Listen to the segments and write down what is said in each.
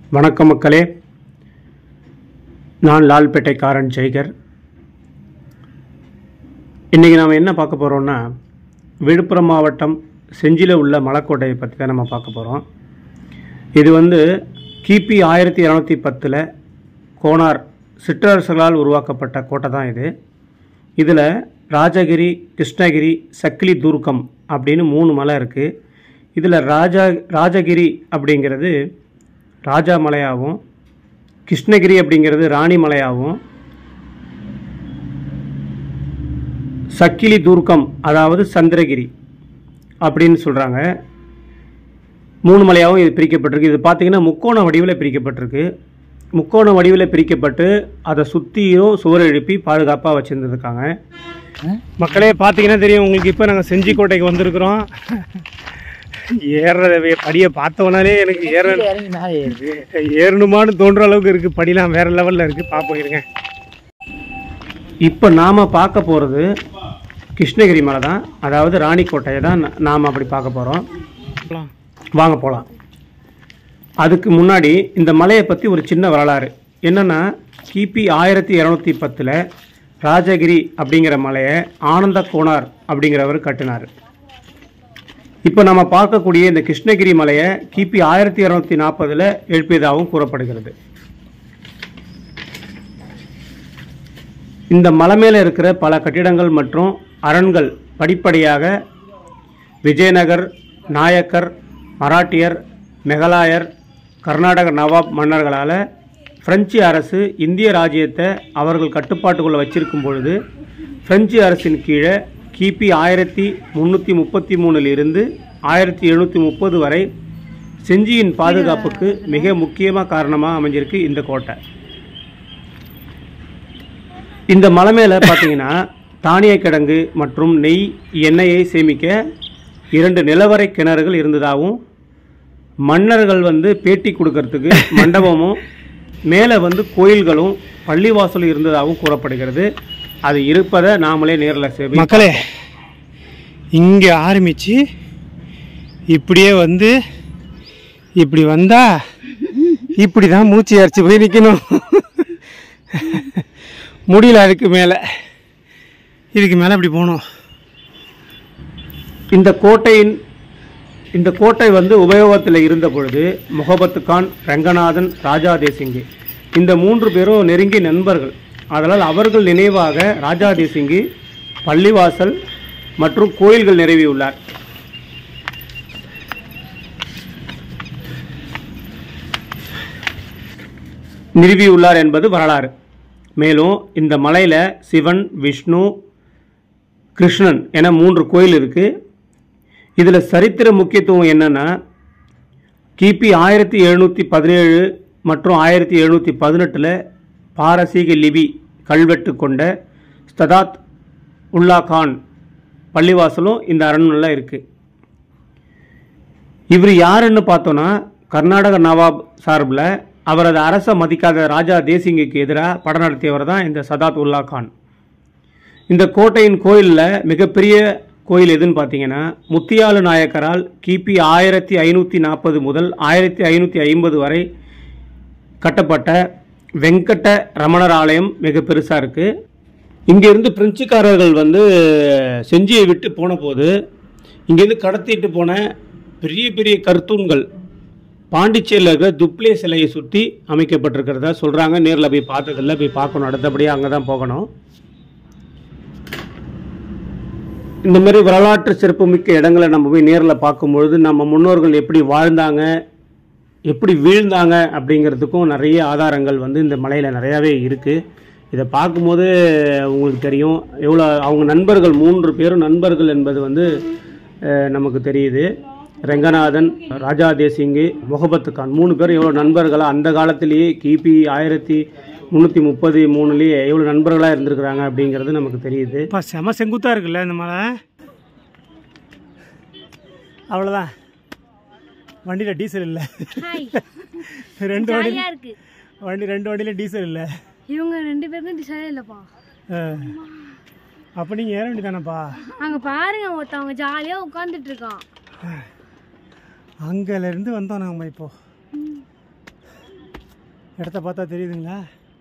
வணக்கம் மக்களே நான் லால்பேட்டைக்காரன் ஜெய்கர் இன்றைக்கி நாம் என்ன பார்க்க போகிறோம்னா விழுப்புரம் மாவட்டம் செஞ்சியில் உள்ள மலைக்கோட்டையை பற்றி தான் நம்ம பார்க்க போகிறோம் இது வந்து கிபி ஆயிரத்தி இரநூத்தி பத்தில் கோனார் சிற்றரசர்களால் உருவாக்கப்பட்ட கோட்டை தான் இது இதில் ராஜகிரி கிருஷ்ணகிரி சக்கிலி துர்க்கம் அப்படின்னு மூணு மலை இருக்குது இதில் ராஜா ராஜகிரி அப்படிங்கிறது ராஜா மலையாகவும் கிருஷ்ணகிரி அப்படிங்கிறது ராணி மலையாகவும் சக்கிலி துர்க்கம் அதாவது சந்திரகிரி அப்படின்னு சொல்கிறாங்க மூணு மலையாகவும் இது பிரிக்கப்பட்டிருக்கு இது பார்த்தீங்கன்னா முக்கோண வடிவில் பிரிக்கப்பட்டிருக்கு முக்கோண வடிவில் பிரிக்கப்பட்டு அதை சுற்றியும் சுவர் எழுப்பி பாதுகாப்பாக வச்சுருந்துருக்காங்க மக்களே பார்த்தீங்கன்னா தெரியும் உங்களுக்கு இப்போ நாங்கள் செஞ்சிக்கோட்டைக்கு வந்திருக்கிறோம் ஏறுற வே- படியை பார்த்தோன்னாலே எனக்கு ஏற இறங்கி மேலே ஏறுது ஏறணுமான்னு தோன்ற அளவுக்கு இருக்குது படிலாம் வேறு லெவலில் இருக்குது பார்ப்போம் இருங்க இப்போ நாம் பார்க்க போகிறது கிருஷ்ணகிரி மலை தான் அதாவது ராணிக்கோட்டையை தான் நாம் அப்படி பார்க்க போகிறோம் வாங்க போகலாம் அதுக்கு முன்னாடி இந்த மலையை பற்றி ஒரு சின்ன வரலாறு என்னென்னா கிபி ஆயிரத்தி இரநூத்தி பத்தில் ராஜகிரி அப்படிங்கிற மலையை ஆனந்த கோனார் அப்படிங்கிறவர் கட்டினார் இப்போ நம்ம பார்க்கக்கூடிய இந்த கிருஷ்ணகிரி மலையை கிபி ஆயிரத்தி இரநூத்தி நாற்பதில் எழுப்பியதாகவும் கூறப்படுகிறது இந்த மலை மேலே இருக்கிற பல கட்டிடங்கள் மற்றும் அரண்கள் படிப்படியாக விஜயநகர் நாயக்கர் மராட்டியர் மெகலாயர் கர்நாடக நவாப் மன்னர்களால் பிரெஞ்சு அரசு இந்திய ராஜ்யத்தை அவர்கள் கட்டுப்பாட்டுக்குள்ளே வச்சிருக்கும் பொழுது பிரெஞ்சு அரசின் கீழே கிபி ஆயிரத்தி முந்நூற்றி முப்பத்தி மூணில் இருந்து ஆயிரத்தி எழுநூற்றி முப்பது வரை செஞ்சியின் பாதுகாப்புக்கு மிக முக்கியமாக காரணமாக அமைஞ்சிருக்கு இந்த கோட்டை இந்த மலை மேலே பார்த்தீங்கன்னா தானிய கிடங்கு மற்றும் நெய் எண்ணெயை சேமிக்க இரண்டு நிலவரை கிணறுகள் இருந்ததாகவும் மன்னர்கள் வந்து பேட்டி கொடுக்கறதுக்கு மண்டபமும் மேலே வந்து கோயில்களும் பள்ளிவாசலும் இருந்ததாகவும் கூறப்படுகிறது அது இருப்பதை நாமளே நேரில் சேவை மக்களே இங்கே ஆரம்பித்து இப்படியே வந்து இப்படி வந்தா இப்படி தான் மூச்சு அரைச்சி போய் நிற்கணும் முடியல அதுக்கு மேலே இதுக்கு மேலே இப்படி போகணும் இந்த கோட்டையின் இந்த கோட்டை வந்து உபயோகத்தில் இருந்த பொழுது முகபத்து கான் ரங்கநாதன் ராஜா தேசிங்கி இந்த மூன்று பேரும் நெருங்கிய நண்பர்கள் அதனால் அவர்கள் நினைவாக ராஜா தேசிங்கி பள்ளிவாசல் மற்றும் கோயில்கள் நிறுவியுள்ளார் நிறுவியுள்ளார் என்பது வரலாறு மேலும் இந்த மலையில் சிவன் விஷ்ணு கிருஷ்ணன் என மூன்று கோயில் இருக்குது இதில் சரித்திர முக்கியத்துவம் என்னன்னா கிபி ஆயிரத்தி எழுநூற்றி பதினேழு மற்றும் ஆயிரத்தி எழுநூற்றி பதினெட்டில் பாரசீக லிபி கல்வெட்டு கொண்ட ஸ்ததாத் உல்லா கான் பள்ளிவாசலும் இந்த அரண்மனையில் இருக்குது இவர் யாருன்னு பார்த்தோன்னா கர்நாடக நவாப் சார்பில் அவரது அரச மதிக்காத ராஜா தேசிங்குக்கு எதிராக படம் நடத்தியவர் தான் இந்த சதாத் உல்லா கான் இந்த கோட்டையின் கோயிலில் மிகப்பெரிய கோயில் எதுன்னு பார்த்தீங்கன்னா முத்தியாலு நாயக்கரால் கிபி ஆயிரத்தி ஐநூற்றி நாற்பது முதல் ஆயிரத்தி ஐநூற்றி ஐம்பது வரை கட்டப்பட்ட வெங்கட்ட ரமணர் ஆலயம் மிக பெருசாக இருக்குது இங்கேருந்து பிரெஞ்சுக்காரர்கள் வந்து செஞ்சியை விட்டு போன போது இங்கேருந்து கடத்திட்டு போன பெரிய பெரிய கர்த்தூன்கள் பாண்டிச்சேரியில் இருக்கிற துப்ளே சிலையை சுற்றி அமைக்கப்பட்டிருக்கிறதா சொல்கிறாங்க நேரில் போய் பார்த்ததில்ல போய் பார்க்கணும் அடுத்தபடியாக அங்கே தான் போகணும் இந்த மாதிரி வரலாற்று சிறப்புமிக்க இடங்களை நம்ம போய் நேரில் பார்க்கும்பொழுது நம்ம முன்னோர்கள் எப்படி வாழ்ந்தாங்க எப்படி வீழ்ந்தாங்க அப்படிங்கிறதுக்கும் நிறைய ஆதாரங்கள் வந்து இந்த மலையில் நிறையாவே இருக்குது இதை பார்க்கும்போது உங்களுக்கு தெரியும் எவ்வளோ அவங்க நண்பர்கள் மூன்று பேரும் நண்பர்கள் என்பது வந்து அஹ், நமக்கு தெரியுது ரெங்கநாதன் ராஜா தேசிங்கு முகபத்து கான் மூணு பேர் எவ்வளோ நண்பர்களாக அந்த காலத்திலேயே கிபி ஆயிரத்தி முந்நூற்றி முப்பது மூணுலேயே எவ்வளோ நண்பர்களாக இருந்திருக்கிறாங்க அப்படிங்கிறது நமக்கு தெரியுது இப்போ செம செங்குத்தாக இருக்குல்ல இந்த மலை அவ்வளோதான் வண்டியில் டீசல் இல்லை ஹாய் ரெண்டு வண்டி ஜாலியா இருக்கு வண்டி ரெண்டு வண்டியில் டீசல் இல்லை இவங்க ரெண்டு பேருக்கும் டிசைடே இல்லப்பா அப்போ நீங்கள் ஏற வேண்டியதானப்பா அங்க பாருங்க ஒருத்தவங்க ஜாலியா உட்காந்துட்டு இருக்கான் அங்கேருந்து வந்தோம் நம்ம இப்போ இடத்த பார்த்தா தெரியுதுங்களா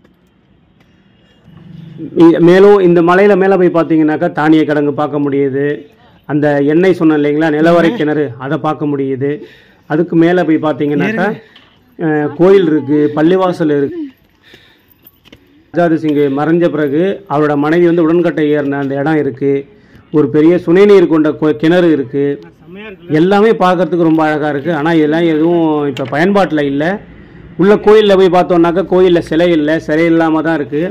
இ- மேலும் இந்த மலையில் மேலே போய் பார்த்தீங்கன்னாக்கா தானிய கிடங்கு பார்க்க முடியுது அந்த எண்ணெய் சொன்னேன் இல்லைங்களா நிலவரை கிணறு அதை பார்க்க முடியுது அதுக்கு மேலே போய் பார்த்தீங்கன்னாக்கா அஹ், கோயில் இருக்குது பள்ளிவாசல் இருக்குது ஆஜாது சிங் மறைஞ்ச பிறகு அவரோட மனைவி வந்து உடன்கட்டை ஏறின அந்த இடம் இருக்குது ஒரு பெரிய சுனைநீர் கொண்ட கொ- கிணறு இருக்குது எல்லாமே பார்க்கறதுக்கு ரொம்ப அழகாக இருக்குது ஆனால் இதெல்லாம் எதுவும் இப்போ பயன்பாட்டில் இல்லை உள்ள கோயிலில் போய் பார்த்தோம்னாக்கா கோயிலில் சிலை இல்லை சிலை இல்லாமல் தான் இருக்குது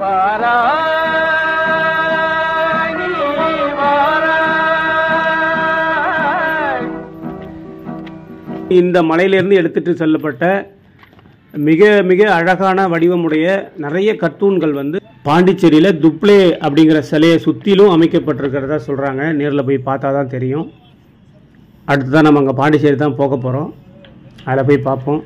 இந்த மலையிலிருந்து எடுத்துட்டு செல்லப்பட்ட மிக மிக அழகான வடிவமுடைய நிறைய கர்ட்டூன்கள் வந்து பாண்டிச்சேரியில் துப்ளே அப்படிங்கிற சிலையை சுற்றிலும் அமைக்கப்பட்டிருக்கிறதா சொல்கிறாங்க நேரில் போய் பார்த்தா தான் தெரியும் அடுத்ததான் நம்ம அங்கே பாண்டிச்சேரி தான் போக போகிறோம் அதில் போய் பார்ப்போம்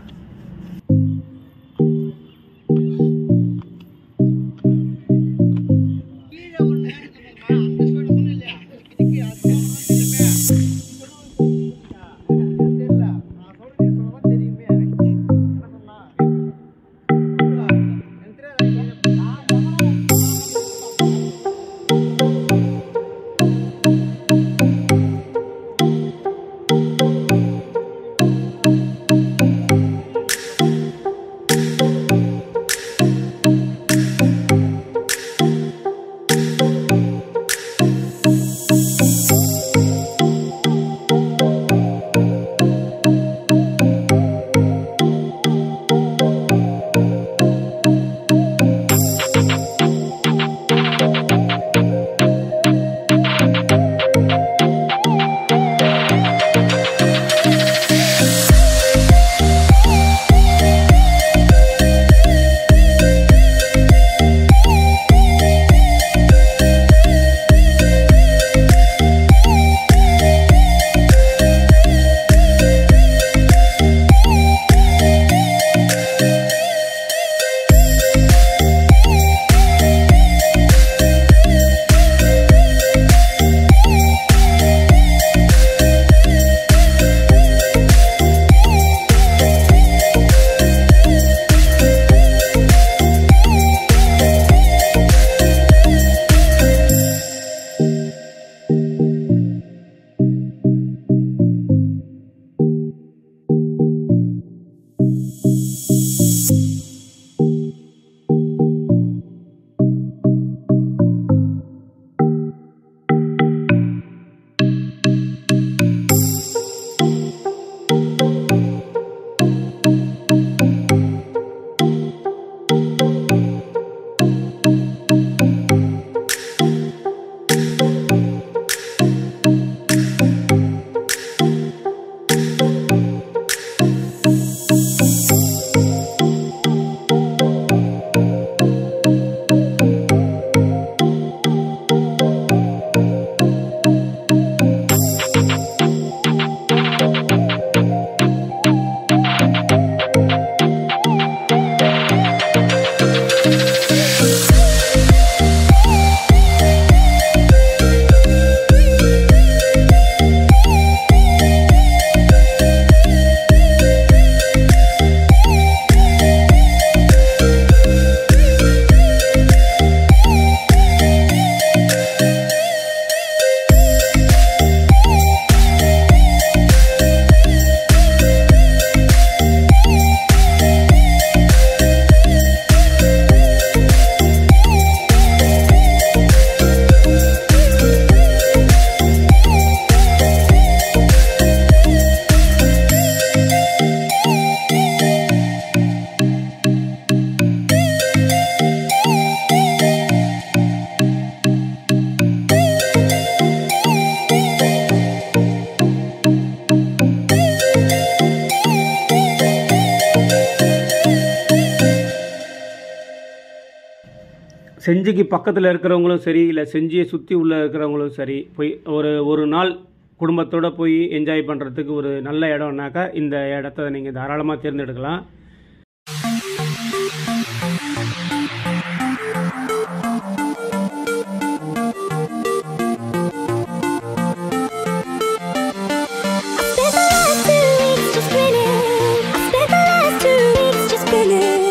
செஞ்சிக்கு பக்கத்தில் இருக்கிறவங்களும் சரி இல்லை செஞ்சியை சுற்றி உள்ள இருக்கிறவங்களும் சரி போய் ஒரு ஒரு நாள் குடும்பத்தோட போய் என்ஜாய் பண்ணுறதுக்கு ஒரு நல்ல இடம்னாக்கா இந்த இடத்த நீங்கள் தாராளமாக தேர்ந்தெடுக்கலாம் Spent the last two weeks just spinning. I spent the last two weeks just spinning.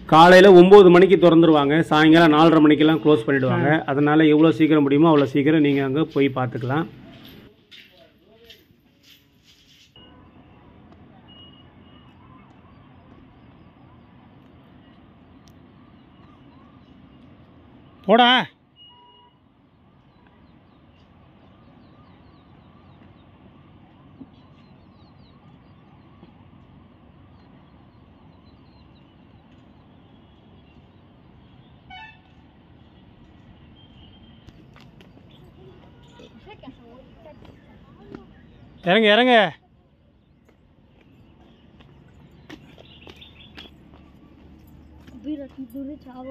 காலையில் ஒம்பது மணிக்கு திறந்துருவாங்க சாயங்காலம் நாலரை மணிக்கெல்லாம் க்ளோஸ் பண்ணிடுவாங்க அதனால் எவ்வளோ சீக்கிரம் முடியுமோ அவ்வளோ சீக்கிரம் நீங்கள் அங்கே போய் பார்த்துக்கலாம் போடா இறங்க இறங்க சாவா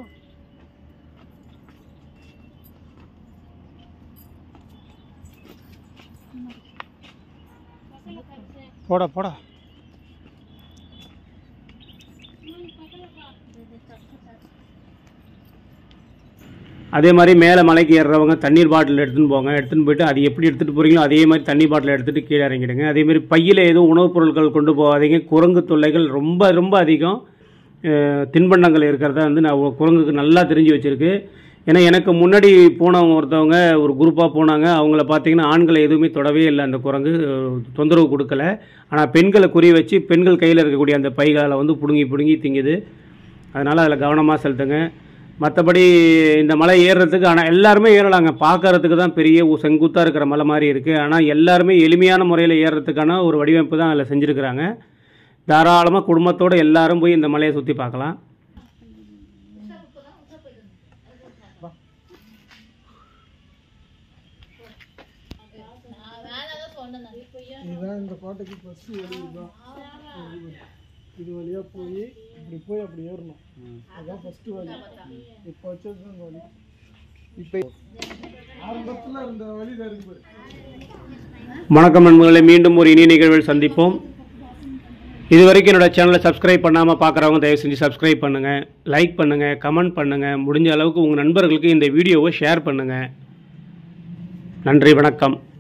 போடா போடா அதே மாதிரி மேலே மலைக்கு ஏறுறவங்க தண்ணீர் பாட்டில் எடுத்துன்னு போங்க எடுத்துன்னு போயிட்டு அது எப்படி எடுத்துகிட்டு போகிறீங்களோ அதே மாதிரி தண்ணி பாட்டில் எடுத்துகிட்டு கீழே இறங்கிடுங்க அதே மாதிரி பையில் எதுவும் உணவுப் பொருட்கள் கொண்டு போகாதீங்க குரங்கு தொல்லைகள் ரொம்ப ரொம்ப அதிகம் அஹ், தின்பண்டங்கள் இருக்கிறத வந்து நான் ஒரு குரங்குக்கு நல்லா தெரிஞ்சு வச்சுருக்கு ஏன்னா எனக்கு முன்னாடி போனவங்க ஒருத்தவங்க ஒரு குரூப்பாக போனாங்க அவங்கள பார்த்தீங்கன்னா ஆண்களை எதுவுமே தொடவே இல்லை அந்த குரங்கு அஹ், தொந்தரவு கொடுக்கல ஆனால் பெண்களை குறி வச்சு பெண்கள் கையில் இருக்கக்கூடிய அந்த பைகளை வந்து பிடுங்கி பிடுங்கி திங்குது அதனால் அதில் கவனமாக செலுத்துங்க மற்றபடி இந்த மலை ஏறுறதுக்கு ஆனால் எல்லாருமே ஏறலாங்க பார்க்கறதுக்கு தான் பெரிய உ- செங்குத்தாக இருக்கிற மலை மாதிரி இருக்குது ஆனால் எல்லாருமே எளிமையான முறையில் ஏறுறதுக்கான ஒரு வடிவமைப்பு தான் அதில் செஞ்சுருக்கிறாங்க தாராளமாக குடும்பத்தோடு எல்லாரும் போய் இந்த மலையை சுற்றி பார்க்கலாம் இதுதான் இந்த கோட்டைக்கு ஃபஸ்ட்டு வழி இதுதான் இது வழியாக போய் இப்படி போய் அப்படி ஏறணும் அதுதான் ஃபஸ்ட்டு வழி இப்போ வச்சது தான் இந்த வழி இப்போ ஆரம்பத்தில் இருந்த வழி தான் இருக்கு பாரு. வணக்கம் நண்பர்களை மீண்டும் ஒரு இனிய நிகழ்வில் சந்திப்போம் இது வரைக்கும் என்னோட சேனலை சப்ஸ்கிரைப் பண்ணாமல் பார்க்குறவங்க தயவு செஞ்சு சப்ஸ்கிரைப் பண்ணுங்கள் லைக் பண்ணுங்கள் கமெண்ட் பண்ணுங்கள் முடிஞ்ச அளவுக்கு உங்கள் நண்பர்களுக்கு இந்த வீடியோவை ஷேர் பண்ணுங்கள் நன்றி வணக்கம்